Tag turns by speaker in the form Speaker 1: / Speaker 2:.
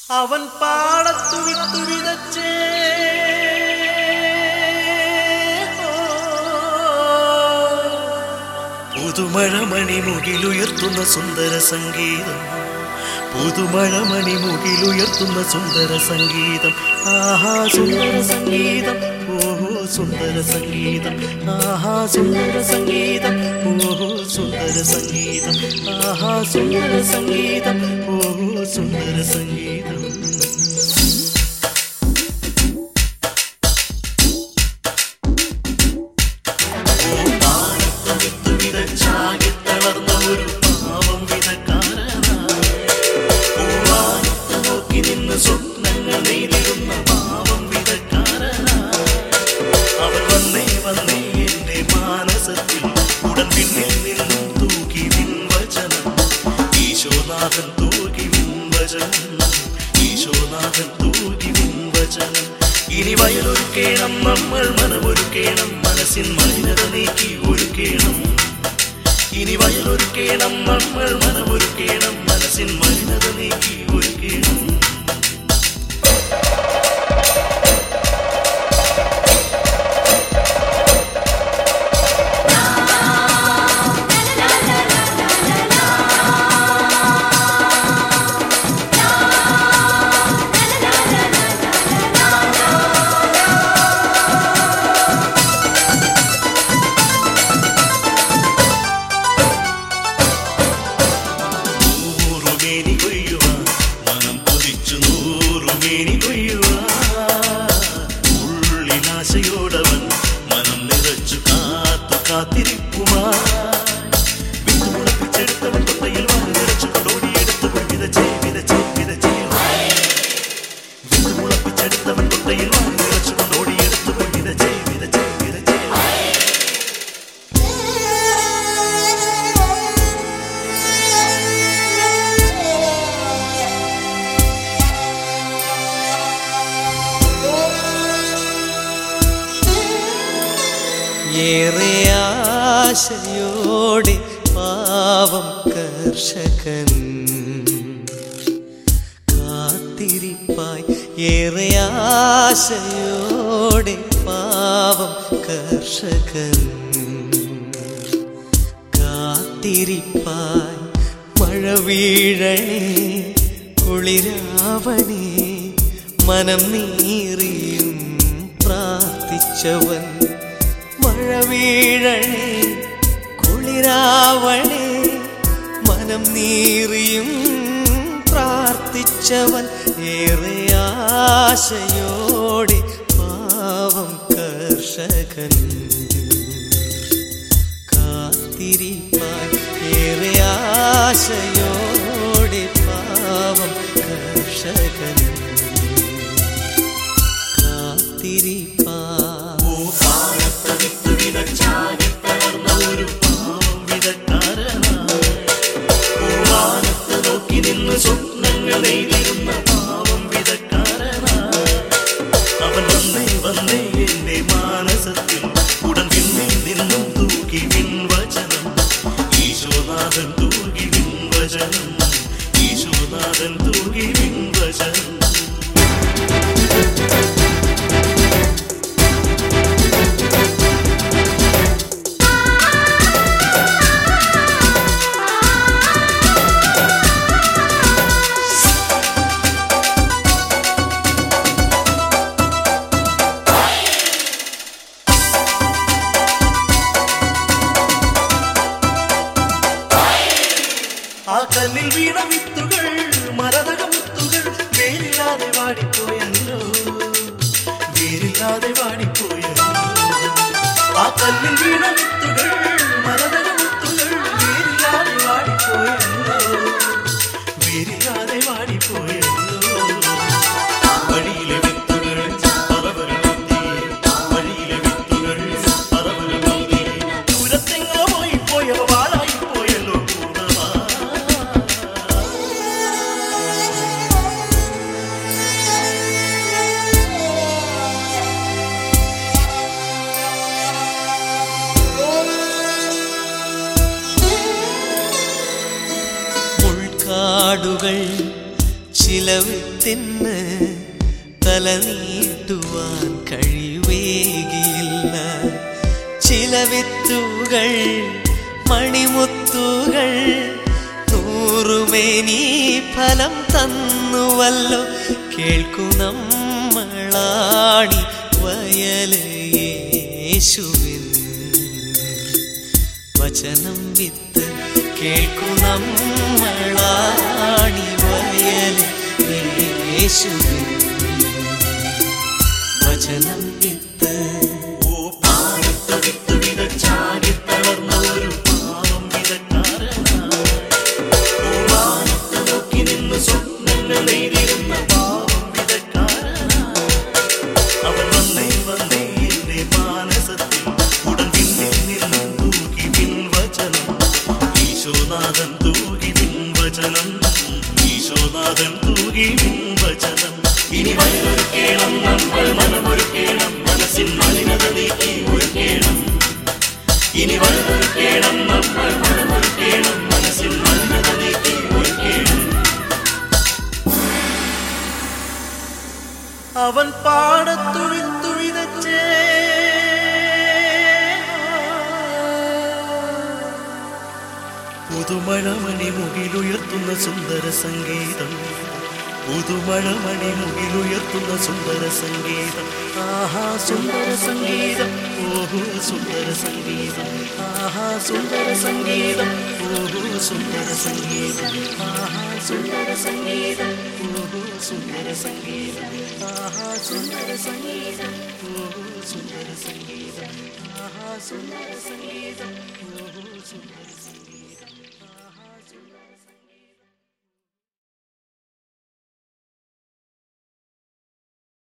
Speaker 1: അവൻ പാടത്തു വിത്തു വിതച്ചേ പുതുമഴമണി മുകിലുയർത്തുന്ന സുന്ദര സംഗീതം പുതുമഴമണി മുകിലുയർത്തുന്ന സുന്ദര സംഗീതം ആഹാ സുന്ദര സംഗീതം ഓഹോ സുന്ദര സംഗീതം ആഹാ സുന്ദര സംഗീതം ഓഹോ സുന്ദര സംഗീതം ആഹാ സുന്ദര സംഗീതം ഓഹോ സുന്ദര സംഗീതം വിതച്ചാകിത്തളർന്ന ഒരു പാവം വിതക്കാരനായി പൂവാനത്ത് നോക്കി നിന്ന് സ്വപ്നങ്ങൾ നെയ്തിരുന്ന പാവം വിതക്കാരനായി അവൻ വന്നേ വന്നേ എന്റെ മാനസത്തിൽ ഉടൻ പിന്നിൽ നിന്നും തൂക്കി വിൻവചനം ഈശോനാഥൻ തൂക്കി വിൻവചനം ഈശോനാഥൻ തൂക്കി വിൻവചനം ഇനി വയലൊരുക്കേണം നമ്മൾ മനമൊരുക്കേണം മനസ്സിൻ മലിനത നീക്കി ഒരുക്കേണം ഇനി വയലൊരുക്കേണം നമ്മൾ മനമൊരുക്കേണം മനസ്സിൻ മലിനത നീക്കി ഒരുക്കേണം നൂറുമേനി കൊയ്യുവാൻ മനം കൊതിച്ചു നൂറുമേനി കൊയ്യുവാൻ ഉള്ളിനാശയോടവൻ മനം നിറച്ചു കാത്തു കാത്തിരിക്കുമാ വിത്തുമുളപ്പിച്ചെടുത്തവൻ തൊട്ടയിൽ വന്ന് നിറച്ചു കൊണ്ടോടിയെടുത്ത് വിതച്ചേ വിതച്ചേ വിതച്ചേ വിത്തുമുളപ്പിച്ചെടുത്തവൻ തൊട്ടയിൽ വന്ന് നിറച്ചു കൊണ്ടോടിയെടുത്ത് വിതച്ചേ വിതച്ചേ വിതച്ചേ
Speaker 2: ഏറെ ആശയോടെ പാവം കർഷകൻ കാത്തിരിപ്പായി ഏറെ ആശയോടെ പാവം കർഷകൻ കാത്തിരിപ്പായി മഴ വീഴണേ കുളിരാവണേ മനം നീറിയും പ്രാർത്ഥിച്ചവൻ മഴ വീഴണേ കുളിരാവണേ മനം നീറിയും പ്രാർത്ഥിച്ചവൻ ഏറെ ആശയോടെ പാവം കർഷകൻ കാത്തിരിപ്പാൻ ഏറെ ആശയോടെ പാവം കർഷകൻ കാത്തിരിപ്പാൻ
Speaker 1: പൂപ്പാനത്തടുത്ത് വിതച്ചാകിത്തളർന്ന ഒരു പാവം വിതക്കാരനായി. പൂവാനത്ത് നോക്കി നിന്ന് സ്വപ്നങ്ങൾ നെയ്തിരുന്ന പാവം വിതക്കാരനായി. അവൻ വന്നേ വന്നേ എന്റെ മാനസത്തിൽ ഉടൻ പിന്നിൽ നിന്നും തൂക്കി വിൻവചനം ഈശോനാഥൻ തൂക്കി വിൻവചനം ഈശോനാഥൻ തൂക്കി വിൻവചനം ആ കല്ലിൽ വീണ വിത്തുകൾ മരതക മുത്തുകൾ വേരില്ലാതെ വാടിപ്പോയല്ലോ വേരില്ലാതെ വാടിപ്പോയല്ലോ ആ കല്ലിൽ വീണ വിത്തുകൾ മരതക മുത്തുകൾ വേരില്ലാതെ വാടിപ്പോയല്ലോ വേരില്ലാതെ വാടിപ്പോയല്ലോ വഴിയിലെ വിത്തുകൾ പറവരുത്തി വഴിയിലെ വിത്തുകൾ പറവരുത്തി ദൂരത്തെങ്ങോ പോയി പോയവ വാഴായി പോയല്ലോ പൂർണ്ണമാ
Speaker 2: മുൾക്കാടുകൾ ചിലവിത്തിന് തല നീട്ടുവാൻ കഴിവേകിയില്ല ചില വിത്തുകൾ മണിമുത്തുകൾ നൂറുമേനി ഫലം തന്നുവല്ലോ കേൾക്കുന്നമ്മളാണി വയല് യേശുവിൻ വചനം വിത്ത് കേൾക്കുന്നമ്മളാണി വയല് യേശുവിൻ വചനം വിത്ത്
Speaker 1: ഓ പാടത്തൊടുത്തു വിതച്ചാടി തളർന്ന ഒരു പാവം വിതക്കാരനായി ഓ വാനത്ത് നോക്കി നിന്ന് സ്വപ്നങ്ങൾ എഴുതിയിരുന്ന പാവം വിതക്കാരനായി അവൻ വന്നേ വന്നേ എന്റെ മാനസത്തിൽ ഉടൻ പിന്നിൽ നിന്നും തൂക്കി പിൻവചനം ഈശോനാഥൻ തൂകി പിൻവചനം ഈശോനാഥൻ തൂകി പിൻവചനം ഇനി വയറൊരുക്കേണം നമ്മൾ മനമൊരുക്കേണം മനസ്സിൻ മലിനത നീക്കി ഒരുക്കേണം ഇനി വയറൊരുക്കേണം നമ്മൾ മനമൊരുക്കേണം മനസ്സിൻ മലിനത നീക്കി ഒരുക്കേണം അവൻ പാടത്തുഴി തുഴിതച്ചേ പുതുമഴമണി മുകിലുയർത്തുന്ന സുന്ദര സംഗീതം പുതുമഴമണി മുകിലുയർത്തുന്ന സുന്ദര സംഗീതം ആഹാ സുന്ദര സംഗീതം ഓഹോ സുന്ദര സംഗീതം ആഹാ സുന്ദര സംഗീതം ഓഹോ സുന്ദര സംഗീതം ആഹാ സുന്ദര സംഗീതം ഓഹോ സുന്ദര സംഗീതം ആഹാ സുന്ദര സംഗീതം ഓഹോ സുന്ദര സംഗീതം ആഹാ സുന്ദര സംഗീതം ഓഹോ സുന്ദര